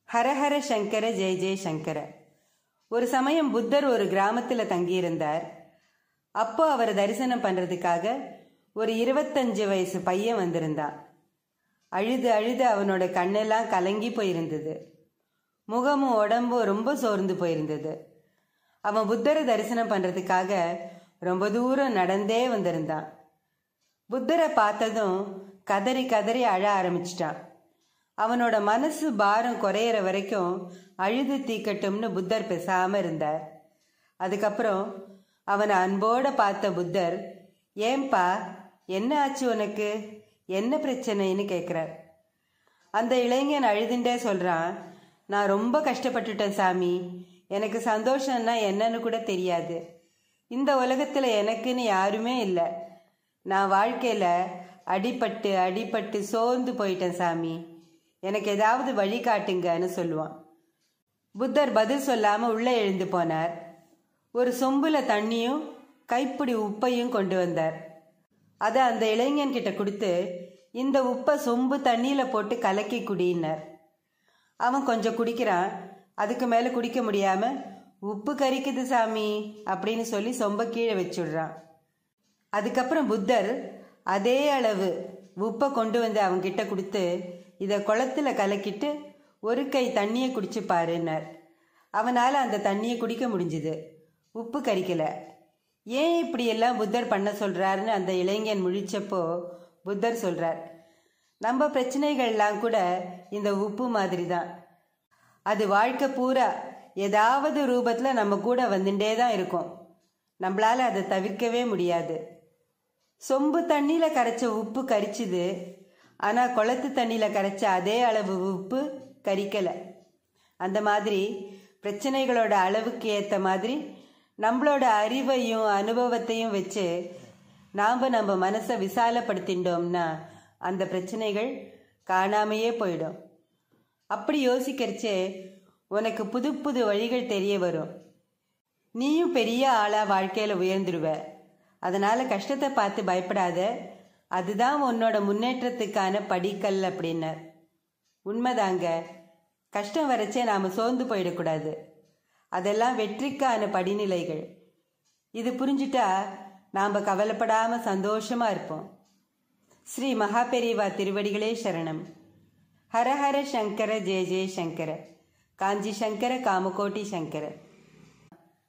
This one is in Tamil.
ஹரஹர சங்கர ஜெய ஜெய சங்கர ஒரு சமயம் புத்தர் ஒரு கிராமத்தில் தங்கியிருந்தார் அப்போ அவரை தரிசனம் பண்ணுறதுக்காக ஒரு இருபத்தஞ்சு வயசு பையன் வந்திருந்தான் அழுது அழுது அவனோட கண்ணெல்லாம் கலங்கி போயிருந்தது முகமும் உடம்பும் ரொம்ப சோர்ந்து போயிருந்தது அவன் புத்தரை தரிசனம் பண்ணுறதுக்காக ரொம்ப தூரம் நடந்தே வந்திருந்தான் புத்தரை பார்த்ததும் கதறி கதறி அழ ஆரம்பிச்சிட்டான் அவனோட மனசு பாரம் குறையிற வரைக்கும் அழுது தீக்கட்டும்னு புத்தர் பேசாம இருந்தார் அதுக்கப்புறம் அவனை அன்போட பார்த்த புத்தர் ஏன்பா என்ன ஆச்சு உனக்கு என்ன பிரச்சனைன்னு கேட்குறார் அந்த இளைஞன் அழுதுண்டே சொல்றான் நான் ரொம்ப கஷ்டப்பட்டுட்டேன் சாமி எனக்கு சந்தோஷம்னா என்னன்னு கூட தெரியாது இந்த உலகத்தில் எனக்குன்னு யாருமே இல்லை நான் வாழ்க்கையில் அடிபட்டு அடிபட்டு சோர்ந்து போயிட்டேன் சாமி எனக்கு ஏதாவது வழி காட்டுங்கன்னு சொல்லுவான் புத்தர் பதில் சொல்லாமல் உள்ளே எழுந்து போனார் ஒரு சொம்புல தண்ணியும் கைப்பிடி உப்பையும் கொண்டு வந்தார் அதை அந்த இளைஞன் கிட்ட கொடுத்து இந்த உப்பை சொம்பு தண்ணியில் போட்டு கலக்கி குடின்னார் அவன் கொஞ்சம் குடிக்கிறான் அதுக்கு மேலே குடிக்க முடியாமல் உப்பு கரிக்குது சாமி அப்படின்னு சொல்லி சொம்ப கீழே வச்சுடுறான் அதுக்கப்புறம் புத்தர் அதே அளவு உப்பை கொண்டு வந்து அவன்கிட்ட கொடுத்து இதை குளத்துல கலக்கிட்டு ஒரு கை தண்ணியை குடிச்சு பாருன்னார் அவனால் அந்த தண்ணியை குடிக்க முடிஞ்சுது உப்பு கரிக்கல ஏன் இப்படியெல்லாம் புத்தர் பண்ண சொல்கிறாருன்னு அந்த இளைஞன் முழிச்சப்போ புத்தர் சொல்கிறார் நம்ம பிரச்சனைகள்லாம் கூட இந்த உப்பு மாதிரி தான் அது வாழ்க்கை பூரா ஏதாவது ரூபத்தில் நம்ம கூட வந்துட்டே தான் இருக்கும் நம்மளால அதை தவிர்க்கவே முடியாது சொம்பு தண்ணியில் கரைச்ச உப்பு கரிச்சுது ஆனால் குளத்து தண்ணியில் கரைச்ச அதே அளவு உப்பு கரிக்கலை அந்த மாதிரி பிரச்சனைகளோட அளவுக்கு ஏற்ற மாதிரி நம்மளோட அறிவையும் அனுபவத்தையும் வச்சு நாம் நம்ம மனசை விசாலப்படுத்திட்டோம்னா அந்த பிரச்சனைகள் காணாமையே போயிடும் அப்படி யோசிக்கிறச்சே உனக்கு புது புது வழிகள் தெரிய வரும் நீயும் பெரிய ஆளா வாழ்க்கையில உயர்ந்துடுவ அதனால கஷ்டத்தை பார்த்து பயப்படாத அதுதான் உன்னோட முன்னேற்றத்துக்கான படிக்கல் அப்படின்னார் உண்மைதாங்க கஷ்டம் வரைச்சே நாம் சோர்ந்து போயிடக்கூடாது அதெல்லாம் வெற்றிக்கான படிநிலைகள் இது புரிஞ்சுட்டா நாம் கவலைப்படாமல் சந்தோஷமாக இருப்போம் ஸ்ரீ மகாபெரிவா திருவடிகளே சரணம் ஹரஹர சங்கர ஜெய ஜெய சங்கர காஞ்சி சங்கர காமகோட்டி சங்கர